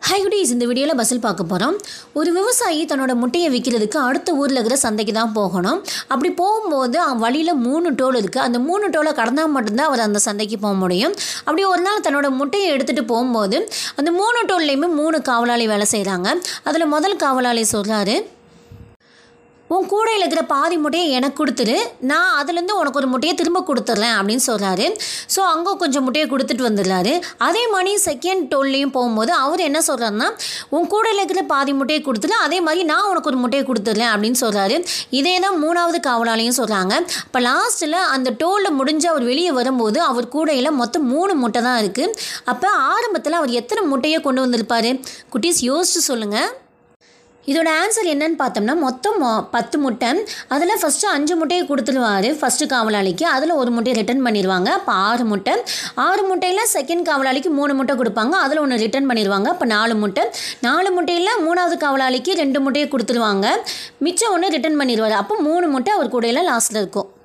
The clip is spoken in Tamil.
ஹை குடீஸ் இந்த வீடியோவில் பஸ்ஸில் பார்க்க போகிறோம் ஒரு விவசாயி தன்னோட முட்டையை விற்கிறதுக்கு அடுத்த ஊரில் இருக்கிற சந்தைக்கு தான் போகணும் அப்படி போகும்போது அவன் வழியில் மூணு டோல் இருக்குது அந்த மூணு டோலை கடந்தால் மட்டும்தான் அவர் அந்த சந்தைக்கு போக முடியும் அப்படி ஒரு நாள் தன்னோட முட்டையை எடுத்துகிட்டு போகும்போது அந்த மூணு டோல்லையுமே மூணு காவலாளி வேலை செய்கிறாங்க அதில் முதல் காவலாளி சொல்கிறாரு உன் கூடையில் இருக்கிற பாதி முட்டையை எனக்கு கொடுத்துரு நான் அதுலேருந்து உனக்கு ஒரு முட்டையை திரும்ப கொடுத்துட்றேன் அப்படின்னு சொல்கிறாரு ஸோ அங்கே கொஞ்சம் முட்டையை கொடுத்துட்டு வந்துடுறாரு அதே மாதிரி செகண்ட் டோல்லையும் போகும்போது அவர் என்ன சொல்கிறாருன்னா உன் கூடையில் இருக்கிற பாதி முட்டையை கொடுத்துரு அதே மாதிரி நான் உனக்கு ஒரு முட்டையை கொடுத்துட்றேன் அப்படின்னு சொல்கிறாரு இதே தான் மூணாவது காவலாளியும் சொல்கிறாங்க இப்போ லாஸ்ட்டில் அந்த டோலில் முடிஞ்சு அவர் வெளியே வரும்போது அவர் கூடையில் மொத்தம் மூணு முட்டை தான் இருக்குது அப்போ ஆரம்பத்தில் அவர் எத்தனை முட்டையை கொண்டு வந்திருப்பாரு குட்டீஸ் யோசிச்சு சொல்லுங்கள் இதோட ஆன்சர் என்னன்னு பார்த்தோம்னா மொத்தம் மொ- பத்து முட்டை அதில் ஃபஸ்ட்டு அஞ்சு முட்டையை கொடுத்துருவாரு ஃபஸ்ட்டு காவலாளிக்கு அதில் ஒரு முட்டையை ரிட்டர்ன் பண்ணிடுவாங்க அப்போ ஆறு முட்டை ஆறு முட்டையில் செகண்ட் காவலாளிக்கு மூணு முட்டை கொடுப்பாங்க அதில் ஒன்று ரிட்டர்ன் பண்ணிடுவாங்க அப்போ நாலு முட்டை நாலு முட்டையில் மூணாவது காவலாளிக்கு ரெண்டு முட்டையை கொடுத்துருவாங்க மிச்சம் ஒன்று ரிட்டர்ன் பண்ணிடுவார் அப்போ மூணு முட்டை அவர் கூடையில் லாஸ்ட்டில் இருக்கும்